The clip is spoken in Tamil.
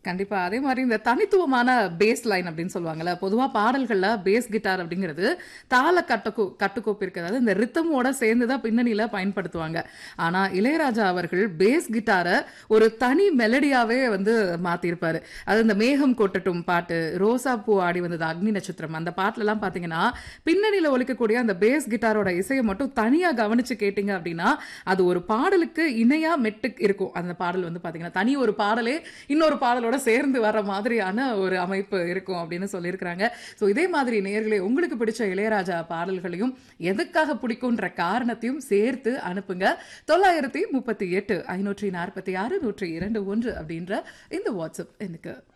கண்டிப்பா. அதே மாரி இந்த தனித்துவமான பேஸ் லைன் அப்படின்னு சொல்லுவாங்கல்ல. பொதுவா பாடல்கள்ல பேஸ் கிட்டார் அப்படிங்கிறது தாள கட்டக்கோ கட்டுக்கோப்பிற்கு அதாவது இந்த ரித்தமோட சேர்ந்து தான் பின்னணியில பயன்படுத்துவாங்க. ஆனா இளையராஜா அவர்கள் பேஸ் கிட்டார ஒரு தனி மெலடியாவே வந்து மாத்தியிருப்பாரு. அது இந்த மேகம் கொட்டட்டும் பாட்டு, ரோசா பூ ஆடி வந்தது அக்னி நட்சத்திரம் அந்த பாட்டுலலாம் பார்த்தீங்கன்னா, பின்னணியில ஒலிக்கக்கூடிய அந்த பேஸ் கிட்டாரோட இசைய மட்டும் தனியா கவனிச்சு கேட்டீங்க அப்படின்னா, அது ஒரு பாடலுக்கு இணையா மெட்டு இருக்கும். அந்த பாடல் வந்து பார்த்தீங்கன்னா, தனி ஒரு பாடலே இன்னொரு பாடலோட சேர்ந்து வர்ற மாதிரியான ஒரு அமைப்பு இருக்கும் அப்படின்னு சொல்லியிருக்கிறாங்க. ஸோ இதே மாதிரி நேயர்களே உங்களுக்கு பிடிச்ச இளையராஜா பாடல்களையும், எதுக்காக பிடிக்குன்ற காரணத்தையும் சேர்த்து அனுப்புங்க. 938 546 102 1 அப்படின்ற இந்த வாட்ஸ்அப் எண்ணுக்கு.